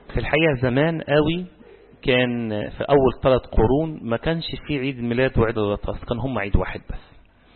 في الحقيقة زمان قوي كان في أول ثلاث قرون ما كانش في عيد الميلاد وعيد الغطاس كان هم عيد واحد بس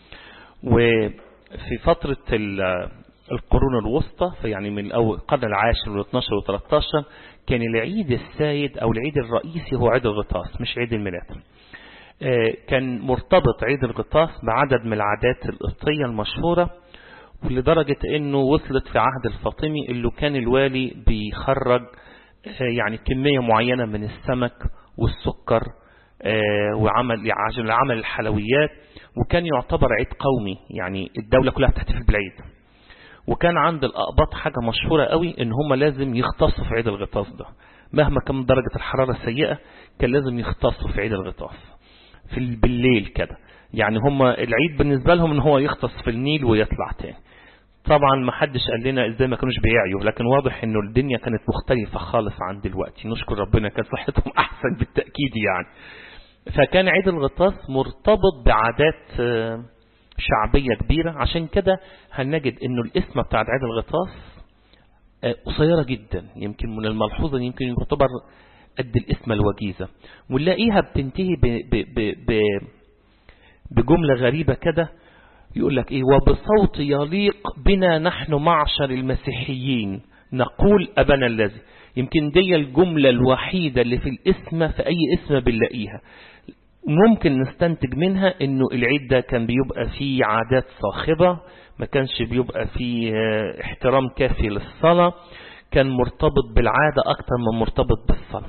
وفي فترة القرون الوسطى يعني من الأول القرن العاشر وال12 وال13 كان العيد السيد أو العيد الرئيسي هو عيد الغطاس مش عيد الميلاد كان مرتبط عيد الغطاس بعدد من العادات القبطية المشهورة لدرجة انه وصلت في عهد الفاطمي اللي كان الوالي بيخرج يعني كمية معينة من السمك والسكر وعمل عشان عمل الحلويات وكان يعتبر عيد قومي يعني الدولة كلها بتحتفل بالعيد وكان عند الأقباط حاجة مشهورة قوي ان هم لازم يختصوا في عيد الغطاس ده مهما كان درجة الحرارة سيئة كان لازم يختصوا في عيد الغطاس في بالليل كده يعني هم العيد بالنسبة لهم ان هو يختص في النيل ويطلع تاني طبعا ما حدش قال لنا ازاي ما كانوش بيعيوا لكن واضح انه الدنيا كانت مختلفة خالص عن دلوقتي نشكر ربنا كان صحتهم احسن بالتأكيد يعني فكان عيد الغطاس مرتبط بعادات شعبية كبيرة عشان كده هنجد انه الاسم بتاع عيد الغطاس قصيرة جدا يمكن من الملحوظة يمكن يعتبر قد الاسم الوجيزة ونلاقيها بتنتهي ب ب ب ب بجملة غريبة كده يقول لك ايه وبصوت يليق بنا نحن معشر المسيحيين نقول أبنا الذي يمكن دي الجملة الوحيدة اللي في الاسم في أي اسم بنلاقيها ممكن نستنتج منها انه العيد ده كان بيبقى فيه عادات صاخبة ما كانش بيبقى فيه احترام كافي للصلاة كان مرتبط بالعادة اكتر من مرتبط بالصلاة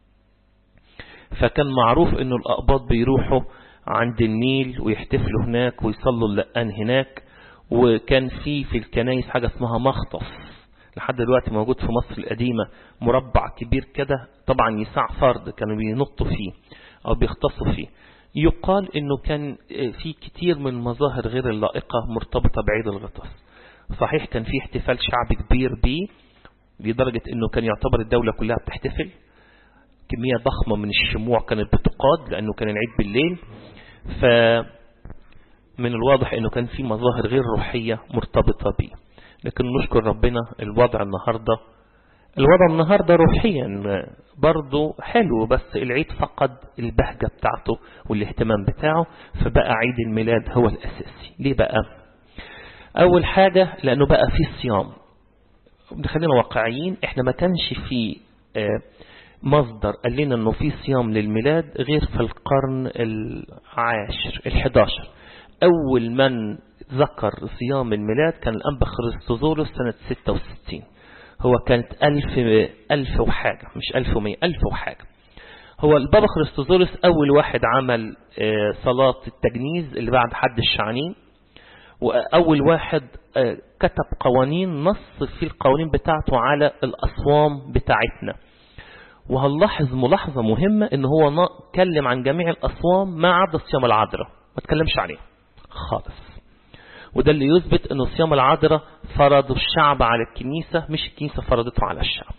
فكان معروف انه الاقباط بيروحوا عند النيل ويحتفلوا هناك ويصلوا اللقان هناك وكان في في الكنايس حاجة اسمها مخطف لحد دلوقتي موجود في مصر القديمة مربع كبير كده طبعا يسع فرد كانوا بينطوا فيه أو بيختصوا فيه يقال انه كان في كتير من المظاهر غير اللائقة مرتبطة بعيد الغطاس صحيح كان في احتفال شعبي كبير بيه لدرجة انه كان يعتبر الدولة كلها بتحتفل كمية ضخمة من الشموع كانت بتقاد لانه كان العيد بالليل ف من الواضح انه كان في مظاهر غير روحية مرتبطة بيه لكن نشكر ربنا الوضع النهاردة الوضع النهاردة روحيا برضه حلو بس العيد فقد البهجة بتاعته والاهتمام بتاعه فبقى عيد الميلاد هو الأساسي ليه بقى أول حاجة لأنه بقى في صيام خلينا واقعيين احنا ما كانش في مصدر قال لنا انه في صيام للميلاد غير في القرن العاشر الحداشر اول من ذكر صيام الميلاد كان الانبا خريستوزولوس سنة 66 هو كانت ألف, ألف وحاجة مش ألف ومية ألف وحاجة هو البابا خريستوزولوس أول واحد عمل صلاة التجنيز اللي بعد حد الشعنين وأول واحد كتب قوانين نص في القوانين بتاعته على الأصوام بتاعتنا وهنلاحظ ملاحظة مهمة ان هو اتكلم عن جميع الأصوام ما عدا صيام العذراء ما اتكلمش عليه خالص وده اللي يثبت ان صيام العذراء فرضوا الشعب على الكنيسة مش الكنيسة فرضته على الشعب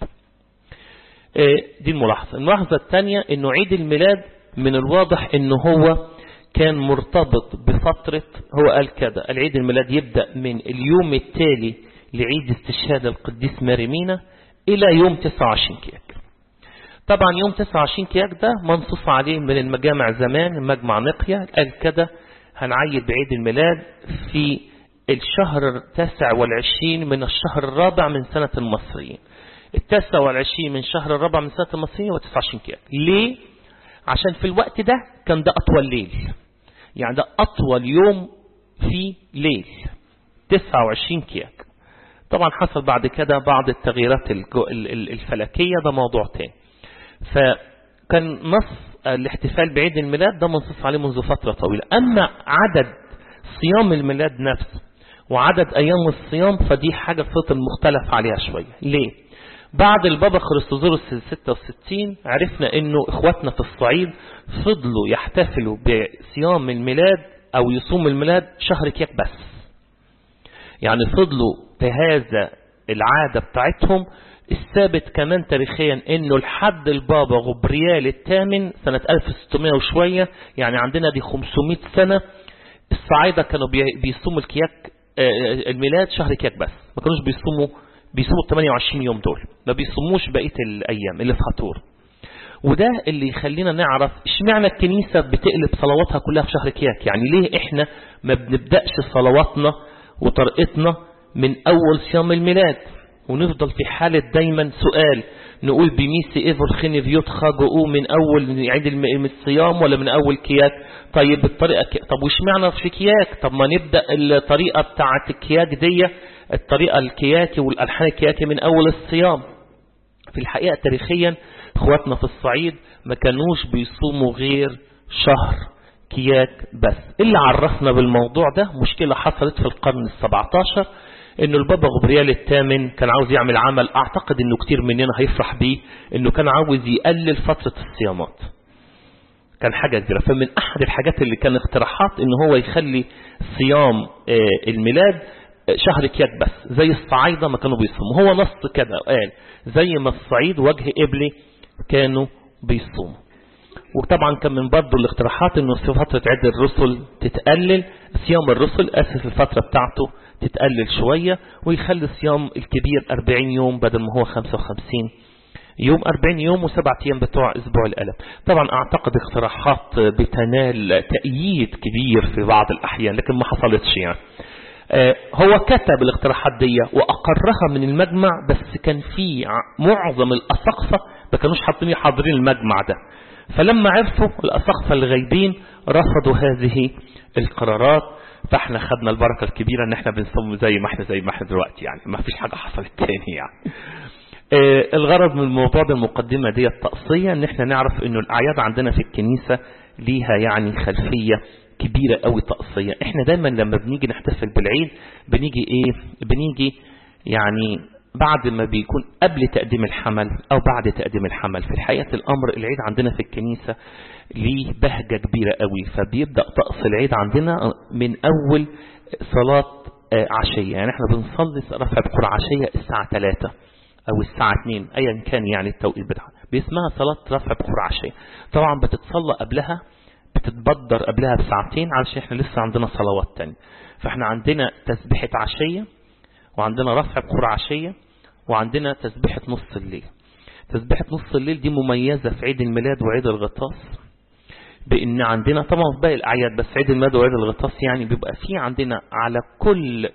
دي الملاحظة الملاحظة الثانية انه عيد الميلاد من الواضح انه هو كان مرتبط بفترة هو قال كده العيد الميلاد يبدأ من اليوم التالي لعيد استشهاد القديس ماريمينا الى يوم 29 كياك طبعا يوم 29 كياك ده منصوص عليه من المجامع زمان مجمع نقيا قال كده هنعيد بعيد الميلاد في الشهر التاسع والعشرين من الشهر الرابع من سنة المصريين التاسع والعشرين من شهر الرابع من سنة المصريين و 29 كياك ليه؟ عشان في الوقت ده كان ده أطول ليل يعني ده أطول يوم في ليل 29 كياك طبعا حصل بعد كده بعض التغييرات الفلكية ده موضوع تاني فكان نص الاحتفال بعيد الميلاد ده منصوص عليه منذ فترة طويلة أما عدد صيام الميلاد نفسه وعدد أيام الصيام فدي حاجة فضل مختلف عليها شوية ليه؟ بعد البابا خريستوزوروس 66 عرفنا انه اخواتنا في الصعيد فضلوا يحتفلوا بصيام الميلاد او يصوم الميلاد شهر كياك بس يعني فضلوا بهذا العادة بتاعتهم الثابت كمان تاريخيا انه الحد البابا غبريال الثامن سنة 1600 وشوية يعني عندنا دي 500 سنة الصعايدة كانوا بيصوموا الكياك الميلاد شهر كياك بس ما كانوش بيصوموا بيصوموا 28 يوم دول ما بيصوموش بقية الأيام اللي في خطور وده اللي يخلينا نعرف اشمعنى الكنيسة بتقلب صلواتها كلها في شهر كياك يعني ليه احنا ما بنبدأش صلواتنا وطرقتنا من أول صيام الميلاد ونفضل في حالة دايما سؤال نقول بميسي ايفر خيني فيوتخا جؤو من اول عيد الصيام ولا من اول كياك طيب الطريقة كي... طب وش معنى في كياك طب ما نبدأ الطريقة بتاعة الكياك دي الطريقة الكياكي والألحان الكياكي من اول الصيام في الحقيقة تاريخيا اخواتنا في الصعيد ما كانوش بيصوموا غير شهر كياك بس اللي عرفنا بالموضوع ده مشكلة حصلت في القرن السبعتاشر انه البابا غبريال الثامن كان عاوز يعمل عمل اعتقد انه كتير مننا هيفرح بيه انه كان عاوز يقلل فترة الصيامات كان حاجة كبيرة فمن احد الحاجات اللي كان اقتراحات ان هو يخلي صيام الميلاد شهر كياك بس زي الصعايدة ما كانوا بيصوموا هو نص كده قال زي ما الصعيد وجه قبلي كانوا بيصوموا وطبعا كان من برضه الاقتراحات انه في فترة عيد الرسل تتقلل صيام الرسل اسس الفترة بتاعته تتقلل شوية ويخلي الصيام الكبير 40 يوم بدل ما هو 55 يوم 40 يوم وسبعة أيام بتوع أسبوع الألم طبعا أعتقد اقتراحات بتنال تأييد كبير في بعض الأحيان لكن ما حصلتش يعني آه هو كتب الاقتراحات دي وأقرها من المجمع بس كان في معظم الأساقفة ما كانوش حاطين حاضرين المجمع ده فلما عرفوا الأساقفة الغايبين رفضوا هذه القرارات فاحنا خدنا البركة الكبيرة ان احنا بنصوم زي ما احنا زي ما احنا دلوقتي يعني ما فيش حاجة حصلت تاني يعني اه الغرض من الموضوع ده المقدمة دي التقصية ان احنا نعرف انه الاعياد عندنا في الكنيسة ليها يعني خلفية كبيرة قوي تقصية احنا دايما لما بنيجي نحتفل بالعيد بنيجي ايه بنيجي يعني بعد ما بيكون قبل تقديم الحمل او بعد تقديم الحمل في الحقيقة الامر العيد عندنا في الكنيسة ليه بهجة كبيرة قوي فبيبدأ طقس العيد عندنا من أول صلاة عشية يعني احنا بنصلي رفع بكرة عشية الساعة 3 أو الساعة 2 أيا كان يعني التوقيت بتاعها باسمها صلاة رفع بكرة عشية طبعا بتتصلى قبلها بتتبدر قبلها بساعتين علشان احنا لسه عندنا صلوات تانية فاحنا عندنا تسبيحة عشية وعندنا رفع بكرة عشية وعندنا تسبيحة نص الليل تسبيحة نص الليل دي مميزة في عيد الميلاد وعيد الغطاس بان عندنا طبعا في باقي الاعياد بس عيد الميلاد وعيد الغطاس يعني بيبقى في عندنا على كل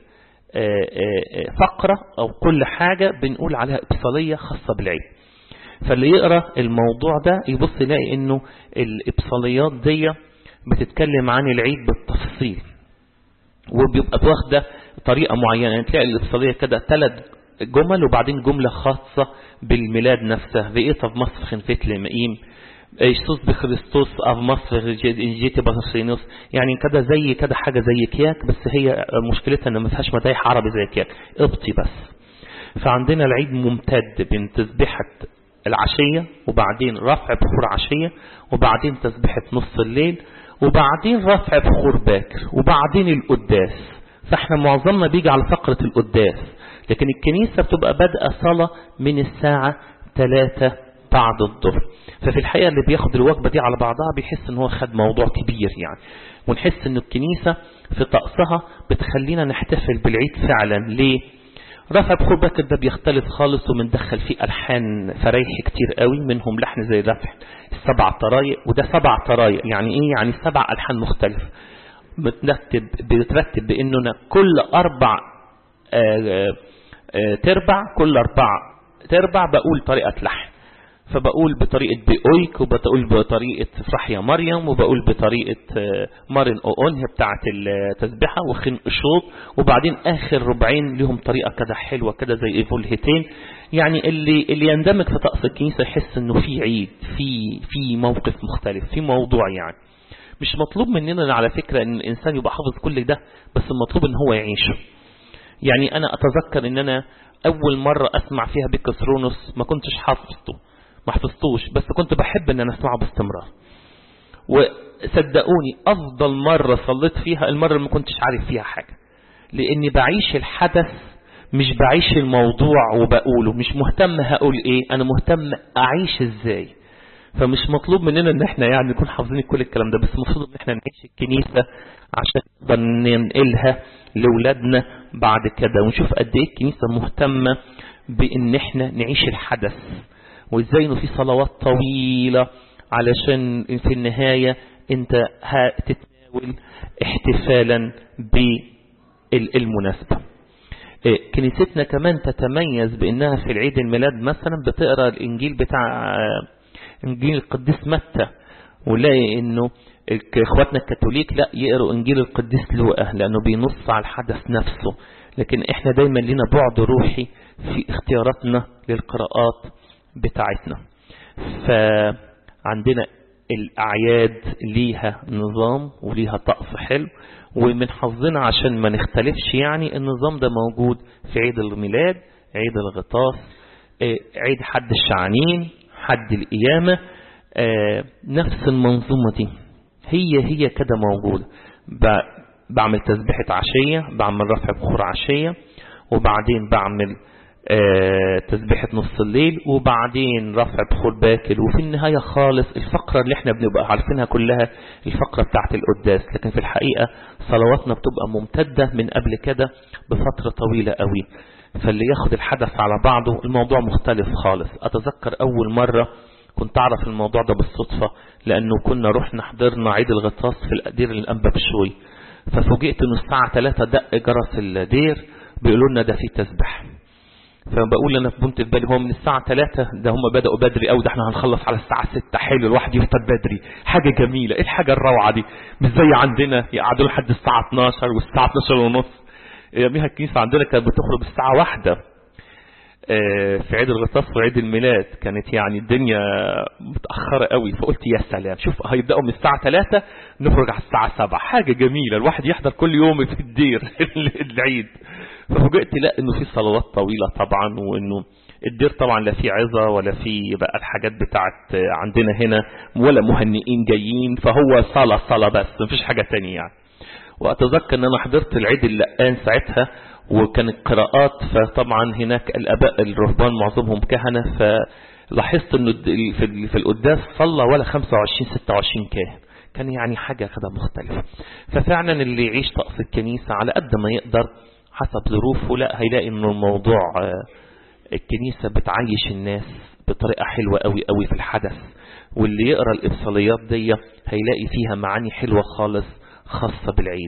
فقرة او كل حاجة بنقول عليها ابصالية خاصة بالعيد فاللي يقرأ الموضوع ده يبص يلاقي انه الابصاليات دي بتتكلم عن العيد بالتفصيل وبيبقى واخده طريقة معينة يعني تلاقي الابصالية كده ثلاث جمل وبعدين جملة خاصة بالميلاد نفسه بقيت في مصر خنفت لمقيم يسوس بخريستوس أف مصر جيتي بطرسينوس يعني كده زي كده حاجة زي كياك بس هي مشكلتها ان ما فيهاش مدايح عربي زي كياك ابطي بس فعندنا العيد ممتد بين تسبيحة العشية وبعدين رفع بخور عشية وبعدين تسبيحة نص الليل وبعدين رفع بخور باكر وبعدين القداس فاحنا معظمنا بيجي على فقرة القداس لكن الكنيسة بتبقى بادئة صلاة من الساعة 3 بعد الظهر ففي الحقيقة اللي بياخد الوجبة دي على بعضها بيحس ان هو خد موضوع كبير يعني ونحس ان الكنيسة في طقسها بتخلينا نحتفل بالعيد فعلا ليه رفع بخور باكر ده بيختلف خالص ومندخل فيه ألحان فرايح كتير قوي منهم لحن زي لفح السبع طرايق وده سبع طرايق يعني ايه يعني سبع ألحان مختلفة بترتب بترتب باننا كل اربع آآ آآ تربع كل اربع تربع بقول طريقة لحن فبقول بطريقة بأويك وبقول بطريقة افرح يا مريم وبقول بطريقة مارن أون هي بتاعة التسبيحة وخن أشوط وبعدين آخر ربعين لهم طريقة كده حلوة كده زي إيفول هيتين يعني اللي اللي يندمج في طقس الكنيسة يحس إنه في عيد في في موقف مختلف في موضوع يعني مش مطلوب مننا على فكرة إن الإنسان يبقى حافظ كل ده بس المطلوب إن هو يعيشه يعني أنا أتذكر إن أنا أول مرة أسمع فيها بكسرونوس ما كنتش حافظته ما حفظتوش بس كنت بحب ان انا اسمعه باستمرار وصدقوني افضل مرة صليت فيها المرة اللي ما كنتش عارف فيها حاجة لاني بعيش الحدث مش بعيش الموضوع وبقوله مش مهتم هقول ايه انا مهتم اعيش ازاي فمش مطلوب مننا ان احنا يعني نكون حافظين كل الكلام ده بس المفروض ان احنا نعيش الكنيسة عشان نقدر ننقلها لأولادنا بعد كده ونشوف قد ايه الكنيسة مهتمة بان احنا نعيش الحدث وازاي انه في صلوات طويلة علشان في النهاية انت هتتناول احتفالا بالمناسبة كنيستنا كمان تتميز بانها في العيد الميلاد مثلا بتقرا الانجيل بتاع انجيل القديس متى ونلاقي انه اخواتنا الكاثوليك لا يقروا انجيل القديس لوقا لانه بينص على الحدث نفسه لكن احنا دايما لنا بعد روحي في اختياراتنا للقراءات بتاعتنا فعندنا الاعياد ليها نظام وليها طقس حلو ومن حظنا عشان ما نختلفش يعني النظام ده موجود في عيد الميلاد عيد الغطاس عيد حد الشعانين حد القيامة نفس المنظومة دي هي هي كده موجودة بعمل تسبيحة عشية بعمل رفع بخور عشية وبعدين بعمل تسبيحة نص الليل وبعدين رفع بخور باكر وفي النهاية خالص الفقرة اللي احنا بنبقى عارفينها كلها الفقرة بتاعت القداس لكن في الحقيقة صلواتنا بتبقى ممتدة من قبل كده بفترة طويلة قوي فاللي ياخد الحدث على بعضه الموضوع مختلف خالص أتذكر أول مرة كنت أعرف الموضوع ده بالصدفة لأنه كنا رحنا حضرنا عيد الغطاس في القدير الأنبا بشوي ففوجئت أنه الساعة 3 دق جرس الدير بيقولوا لنا ده في تسبح فبقول انا في بنت البالي هو من الساعة 3 ده هم بدأوا بدري قوي ده احنا هنخلص على الساعة 6 حلو الواحد يفطر بدري حاجة جميلة ايه الحاجة الروعة دي مش زي عندنا يقعدوا لحد الساعة 12 والساعة 12 ونص يوميها الكنيسة عندنا كانت بتخرج الساعة واحدة في عيد الغطاس وعيد الميلاد كانت يعني الدنيا متأخرة قوي فقلت يا سلام شوف هيبدأوا من الساعة 3 نخرج على الساعة 7 حاجة جميلة الواحد يحضر كل يوم في الدير العيد ففوجئت لا انه في صلوات طويلة طبعا وانه الدير طبعا لا في عظة ولا في بقى الحاجات بتاعت عندنا هنا ولا مهنئين جايين فهو صلاة صلاة بس مفيش حاجة تانية يعني واتذكر ان انا حضرت العيد اللقان ساعتها وكانت قراءات فطبعا هناك الاباء الرهبان معظمهم كهنة فلاحظت انه في في القداس صلى ولا 25 26 كاهن كان يعني حاجة كده مختلفة ففعلا اللي يعيش طقس الكنيسة على قد ما يقدر حسب ظروفه لا هيلاقي انه الموضوع الكنيسة بتعيش الناس بطريقة حلوة قوي قوي في الحدث واللي يقرأ الإبصاليات دي هيلاقي فيها معاني حلوة خالص خاصة بالعيد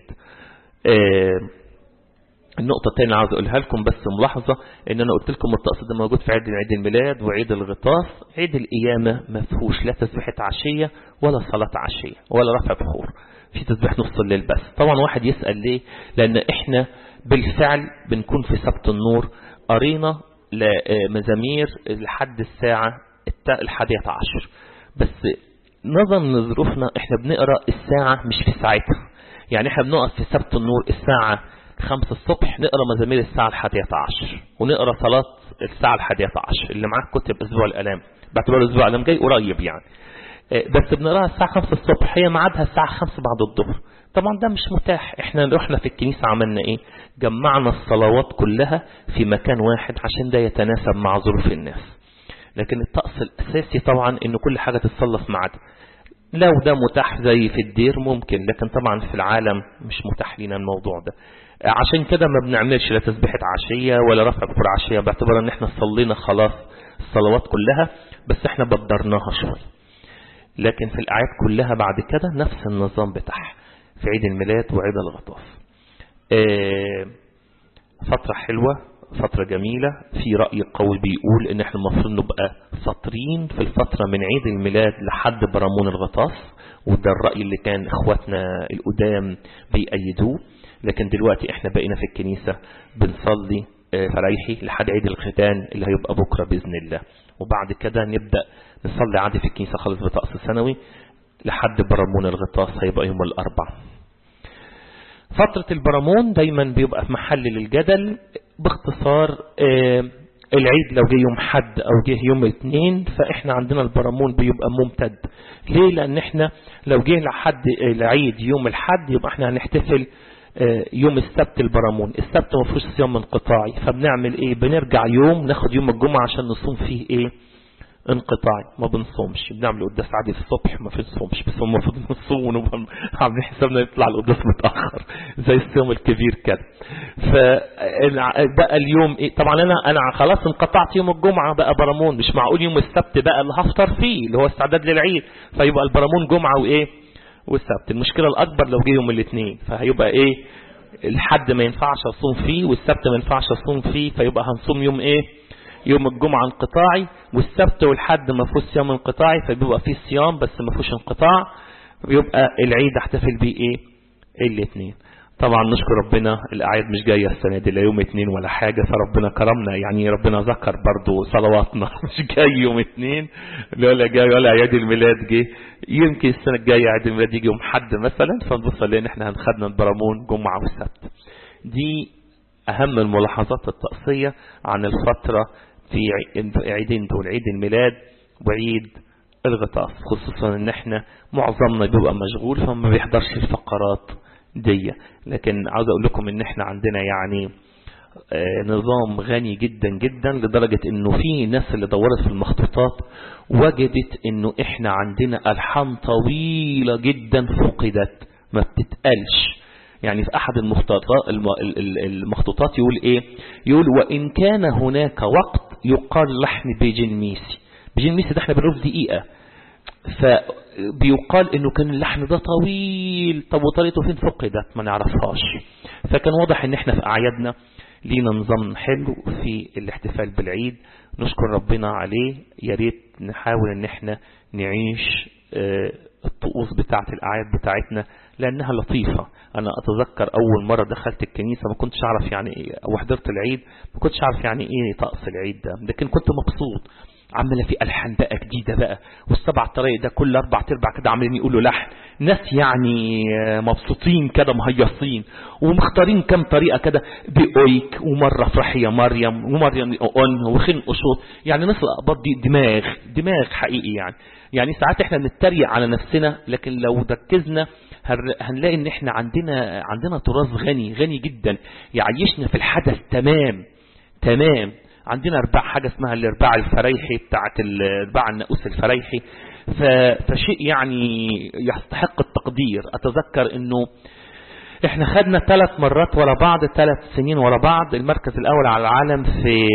النقطة الثانية عاوز أقولها لكم بس ملاحظة إن أنا قلت لكم الطقس ده موجود في عيد عيد الميلاد وعيد الغطاس عيد القيامة ما فيهوش لا تسبيحة عشية ولا صلاة عشية ولا رفع بخور في تسبيح نص الليل بس طبعا واحد يسأل ليه لأن إحنا بالفعل بنكون في سبت النور قرينا مزامير لحد الساعة الحادية عشر بس نظرا لظروفنا احنا بنقرأ الساعة مش في ساعتها يعني احنا بنقف في سبت النور الساعة خمسة الصبح نقرأ مزامير الساعة الحادية عشر ونقرأ صلاة الساعة الحادية عشر اللي معاك كتب أسبوع الألام باعتبار أسبوع الألام جاي قريب يعني بس بنقراها الساعة خمسة الصبح هي ميعادها الساعة خمسة بعد الظهر طبعا ده مش متاح احنا رحنا في الكنيسة عملنا ايه جمعنا الصلوات كلها في مكان واحد عشان ده يتناسب مع ظروف الناس لكن الطقس الأساسي طبعا ان كل حاجة تتصلى في ميعادها لو ده متاح زي في الدير ممكن لكن طبعا في العالم مش متاح لنا الموضوع ده عشان كده ما بنعملش لا تسبيحة عشية ولا رفع بخور عشية باعتبار ان احنا صلينا خلاص الصلوات كلها بس احنا بدرناها شوية لكن في الأعياد كلها بعد كده نفس النظام بتاعها في عيد الميلاد وعيد الغطاس فترة حلوة فترة جميلة في رأي قوي بيقول ان احنا المفروض نبقى سطرين في الفترة من عيد الميلاد لحد برامون الغطاس وده الرأي اللي كان اخواتنا القدام بيأيدوه لكن دلوقتي احنا بقينا في الكنيسة بنصلي فريحي لحد عيد الختان اللي هيبقى بكرة بإذن الله وبعد كده نبدأ نصلي عادي في الكنيسة خالص بطقس سنوي لحد برامون الغطاس هيبقى يوم الأربع فترة البرامون دايما بيبقى في محل للجدل باختصار العيد لو جه يوم حد او جه يوم اثنين فاحنا عندنا البرامون بيبقى ممتد ليه لان احنا لو جه لحد العيد يوم الحد يبقى احنا هنحتفل يوم السبت البرامون السبت ما فيهوش صيام انقطاعي فبنعمل ايه بنرجع يوم ناخد يوم الجمعة عشان نصوم فيه ايه انقطاعي ما بنصومش بنعمل القداس عادي الصبح ما بنصومش بس هم المفروض نصوم ونبقى عاملين حسابنا يطلع القداس متاخر زي الصيام الكبير كده فبقى اليوم ايه طبعا انا انا خلاص انقطعت يوم الجمعه بقى برامون مش معقول يوم السبت بقى اللي هفطر فيه اللي هو استعداد للعيد فيبقى البرامون جمعه وايه والسبت المشكله الاكبر لو جه يوم الاثنين فهيبقى ايه الحد ما ينفعش اصوم فيه والسبت ما ينفعش اصوم فيه فيبقى هنصوم يوم ايه يوم الجمعة انقطاعي والسبت والحد ما فيهوش صيام انقطاعي فبيبقى فيه صيام بس ما فيهوش انقطاع بيبقى العيد احتفل بيه ايه الاثنين طبعا نشكر ربنا الاعياد مش جايه السنه دي لا يوم اثنين ولا حاجه فربنا كرمنا يعني ربنا ذكر برضو صلواتنا مش جاي يوم اثنين ولا جاي ولا عيد الميلاد جه يمكن السنه الجايه عيد الميلاد يجي يوم حد مثلا فنبص لان احنا هنخدنا البرامون جمعه والسبت دي اهم الملاحظات الطقسيه عن الفتره في عيدين دول عيد الميلاد وعيد الغطاس خصوصا ان احنا معظمنا بيبقى مشغول فما بيحضرش الفقرات دي لكن عاوز اقول لكم ان احنا عندنا يعني نظام غني جدا جدا لدرجة انه في ناس اللي دورت في المخطوطات وجدت انه احنا عندنا الحان طويلة جدا فقدت ما بتتقالش يعني في احد المخطوطات المخطوطات يقول ايه يقول وان كان هناك وقت يقال لحن بيجين ميسي بيجين ميسي ده احنا بنقول دقيقة فبيقال انه كان اللحن ده طويل طب وطريقته فين فقدت ما نعرفهاش فكان واضح ان احنا في اعيادنا لينا نظام حلو في الاحتفال بالعيد نشكر ربنا عليه يا ريت نحاول ان احنا نعيش الطقوس بتاعة الأعياد بتاعتنا لأنها لطيفة أنا أتذكر أول مرة دخلت الكنيسة ما كنتش أعرف يعني إيه أو حضرت العيد ما كنتش أعرف يعني إيه طقس العيد ده لكن كنت مبسوط عمالة في ألحان بقى جديدة بقى والسبع طريق ده كل أربع تربع كده عاملين يقولوا لحن ناس يعني مبسوطين كده مهيصين ومختارين كام طريقة كده بأويك ومرة فرح يا مريم ومريم أون وخن أشوط يعني ناس الأقباط دي دماغ دماغ حقيقي يعني يعني ساعات احنا بنتريق على نفسنا لكن لو ركزنا هنلاقي ان احنا عندنا عندنا تراث غني غني جدا يعيشنا في الحدث تمام تمام عندنا ارباع حاجة اسمها الارباع الفريحي بتاعت الارباع النقوس الفريحي فشيء يعني يستحق التقدير اتذكر انه احنا خدنا ثلاث مرات ورا بعض ثلاث سنين ورا بعض المركز الاول على العالم في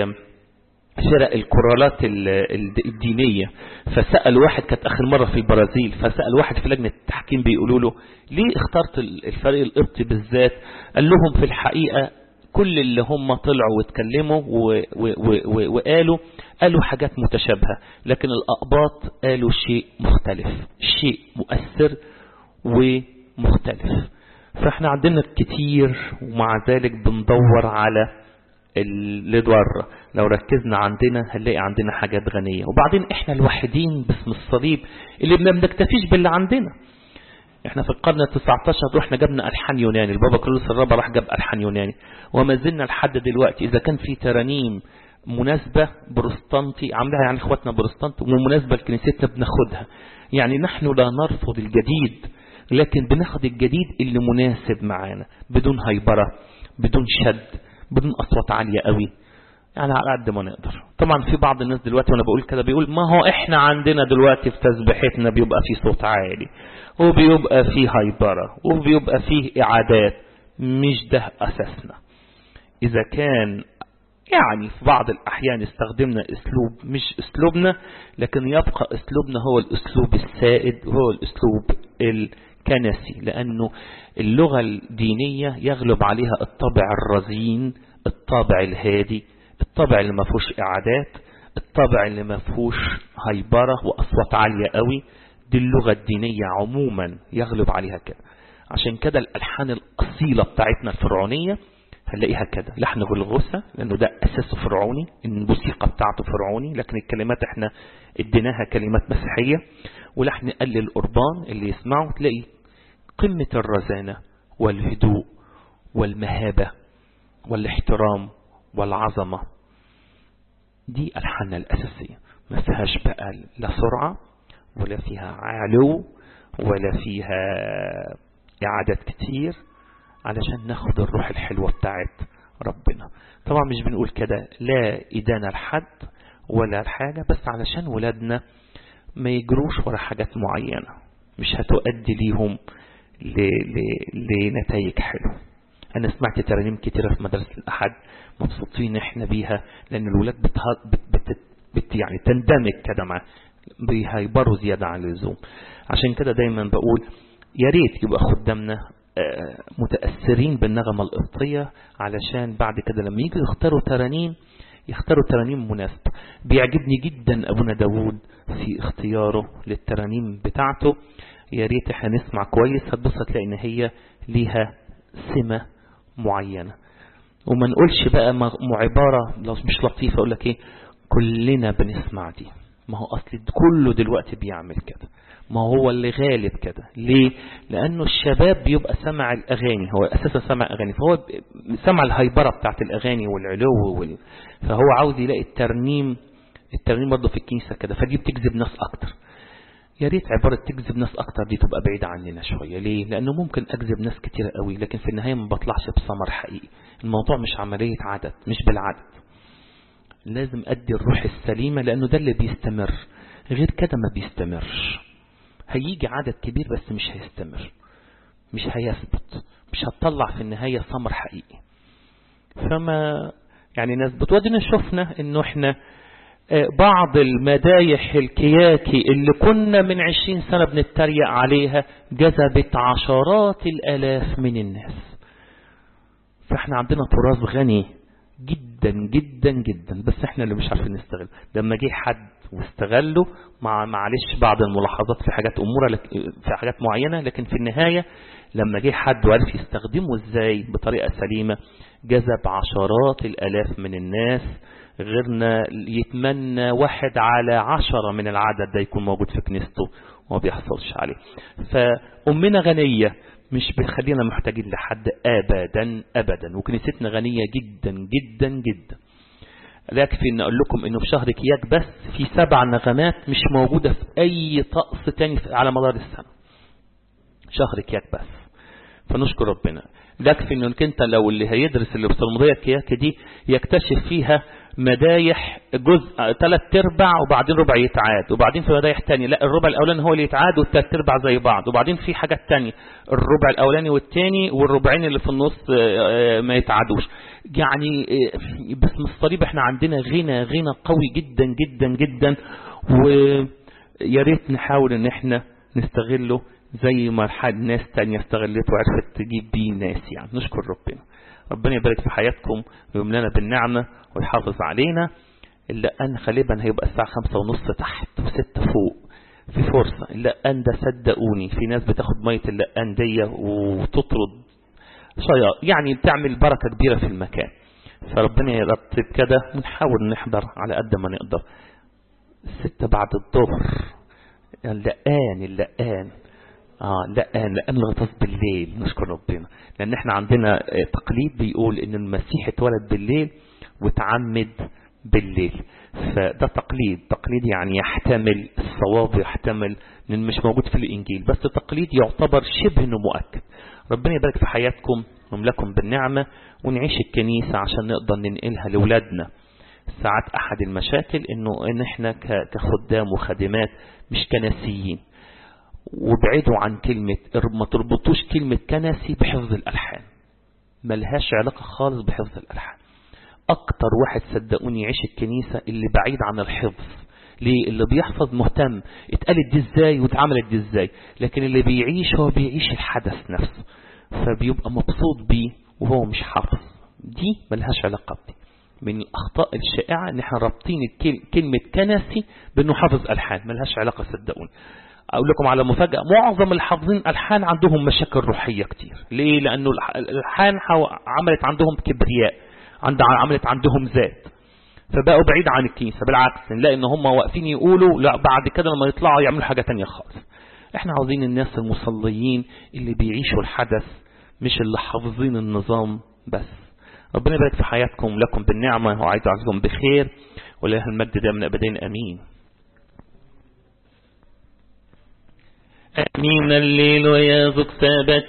فرق الكورالات الدينية فسأل واحد كانت آخر مرة في البرازيل فسأل واحد في لجنة التحكيم بيقولوا له ليه اخترت الفريق القبطي بالذات قال لهم في الحقيقة كل اللي هم طلعوا واتكلموا وقالوا قالوا حاجات متشابهة لكن الأقباط قالوا شيء مختلف شيء مؤثر ومختلف فاحنا عندنا كتير ومع ذلك بندور على الادوار لو ركزنا عندنا هنلاقي عندنا حاجات غنية وبعدين احنا الوحيدين باسم الصليب اللي ما بنكتفيش باللي عندنا احنا في القرن ال19 رحنا جبنا الحان يوناني البابا كرولوس الرابع راح جاب الحان يوناني وما زلنا لحد دلوقتي اذا كان في ترانيم مناسبة بروستانتي عاملها يعني اخواتنا بروستانت ومناسبة لكنيستنا بناخدها يعني نحن لا نرفض الجديد لكن بناخد الجديد اللي مناسب معانا بدون هيبرة بدون شد بدون أصوات عالية قوي يعني على قد ما نقدر طبعا في بعض الناس دلوقتي وانا بقول كده بيقول ما هو احنا عندنا دلوقتي في تسبيحتنا بيبقى في صوت عالي وبيبقى فيه هيبرة وبيبقى فيه إعادات مش ده أساسنا إذا كان يعني في بعض الأحيان استخدمنا أسلوب مش أسلوبنا لكن يبقى أسلوبنا هو الأسلوب السائد وهو الأسلوب الكنسي لأنه اللغة الدينية يغلب عليها الطابع الرزين الطابع الهادي الطابع اللي ما فيهوش إعادات الطابع اللي ما فيهوش هيبرة وأصوات عالية قوي دي اللغة الدينية عموما يغلب عليها كده عشان كده الألحان الأصيلة بتاعتنا الفرعونية هنلاقيها كده لحن غلغوسة لأنه ده أساسه فرعوني الموسيقى بتاعته فرعوني لكن الكلمات احنا اديناها كلمات مسيحية ولحن قل القربان اللي يسمعه تلاقي قمة الرزانة والهدوء والمهابة والاحترام والعظمة دي ألحاننا الأساسية ما فيهاش بقى لا سرعة ولا فيها علو ولا فيها إعادات كتير علشان ناخد الروح الحلوة بتاعت ربنا طبعا مش بنقول كده لا إدانة لحد ولا حاجة بس علشان ولادنا ما يجروش ورا حاجات معينة مش هتؤدي ليهم لنتائج حلوة أنا سمعت ترانيم كتيرة في مدرسة الأحد مبسوطين إحنا بيها لأن الولاد بتهاد بت بت بت يعني تندمج كده مع بيهيبروا زيادة عن اللزوم عشان كده دايما بقول يا ريت يبقى خدامنا متأثرين بالنغمة القبطية علشان بعد كده لما يجوا يختاروا ترانيم يختاروا ترانيم مناسبة بيعجبني جدا أبونا داوود في اختياره للترانيم بتاعته يا ريت احنا نسمع كويس هتبص هتلاقي ان هي ليها سمة معينة وما نقولش بقى عبارة لو مش لطيفة اقول لك ايه كلنا بنسمع دي ما هو اصل كله دلوقتي بيعمل كده ما هو اللي غالب كده ليه لانه الشباب بيبقى سمع الاغاني هو اساسا سمع اغاني فهو سمع الهيبره بتاعت الاغاني والعلو وال... فهو عاوز يلاقي الترنيم الترنيم برضه في الكنيسه كده فدي بتجذب ناس اكتر يا ريت عبارة تجذب ناس أكتر دي تبقى بعيدة عننا شوية ليه؟ لأنه ممكن أجذب ناس كتيرة قوي لكن في النهاية ما بطلعش بثمر حقيقي الموضوع مش عملية عدد مش بالعدد لازم أدي الروح السليمة لأنه ده اللي بيستمر غير كده ما بيستمرش هيجي عدد كبير بس مش هيستمر مش هيثبت مش هتطلع في النهاية ثمر حقيقي فما يعني نثبت ودينا شفنا انه احنا بعض المدايح الكياكي اللي كنا من عشرين سنة بنتريق عليها جذبت عشرات الآلاف من الناس فاحنا عندنا تراث غني جدا جدا جدا بس احنا اللي مش عارفين نستغل لما جه حد واستغله مع معلش بعض الملاحظات في حاجات اموره لك في حاجات معينه لكن في النهايه لما جه حد وعرف يستخدمه ازاي بطريقه سليمه جذب عشرات الالاف من الناس غيرنا يتمنى واحد على عشرة من العدد ده يكون موجود في كنيسته وما بيحصلش عليه فأمنا غنية مش بتخلينا محتاجين لحد أبدا أبدا وكنيستنا غنية جدا جدا جدا لا يكفي ان اقول لكم انه في شهر كياك بس في سبع نغمات مش موجودة في اي طقس تاني على مدار السنة شهر كياك بس فنشكر ربنا لا يكفي انك انت لو اللي هيدرس اللي بصلمضية كياك دي يكتشف فيها مدايح جزء ثلاث ارباع وبعدين ربع يتعاد وبعدين في مدايح تانية لا الربع الاولاني هو اللي يتعاد والثلاث ارباع زي بعض وبعدين في حاجات تانية الربع الاولاني والتاني والربعين اللي في النص ما يتعادوش يعني باسم الصليب احنا عندنا غنى غنى قوي جدا جدا جدا ويا ريت نحاول ان احنا نستغله زي ما ناس تانية استغلته وعرفت تجيب بيه ناس يعني نشكر ربنا ربنا يبارك في حياتكم ويملنا بالنعمة ويحافظ علينا اللقان غالبا هيبقى الساعة خمسة ونص تحت وستة فوق في فرصة اللقان ده صدقوني في ناس بتاخد مية اللقان دي وتطرد شيا يعني بتعمل بركة كبيرة في المكان فربنا يرتب كده ونحاول نحضر على قد ما نقدر ستة بعد الظهر اللقان اللقان اه لقان لقان الغطاس بالليل نشكر ربنا لان احنا عندنا تقليد بيقول ان المسيح اتولد بالليل وتعمد بالليل فده تقليد تقليد يعني يحتمل الصواب ويحتمل ان مش موجود في الانجيل بس تقليد يعتبر شبه انه مؤكد ربنا يبارك في حياتكم وملكم بالنعمة ونعيش الكنيسة عشان نقدر ننقلها لأولادنا ساعات احد المشاكل انه ان احنا كخدام وخادمات مش كنسيين وابعدوا عن كلمة ما تربطوش كلمة كنسي بحفظ الألحان ملهاش علاقة خالص بحفظ الألحان أكتر واحد صدقوني يعيش الكنيسة اللي بعيد عن الحفظ ليه اللي بيحفظ مهتم اتقالت دي ازاي واتعملت دي ازاي لكن اللي بيعيش هو بيعيش الحدث نفسه فبيبقى مبسوط بيه وهو مش حافظ دي ملهاش علاقة بدي من الأخطاء الشائعة ان احنا رابطين كلمة كنسي بانه حافظ ألحان ملهاش علاقة صدقوني أقول لكم على مفاجأة معظم الحافظين ألحان عندهم مشاكل روحية كتير ليه لأنه الألحان عملت عندهم كبرياء عند عملت عندهم ذات فبقوا بعيد عن الكنيسة بالعكس نلاقي ان هم واقفين يقولوا لا بعد كده لما يطلعوا يعملوا حاجة تانية خالص احنا عاوزين الناس المصليين اللي بيعيشوا الحدث مش اللي حافظين النظام بس ربنا يبارك في حياتكم لكم بالنعمة وعايز أعزكم بخير ولله المجد ده من أبدين أمين أمين الليل ويا ذك ثابت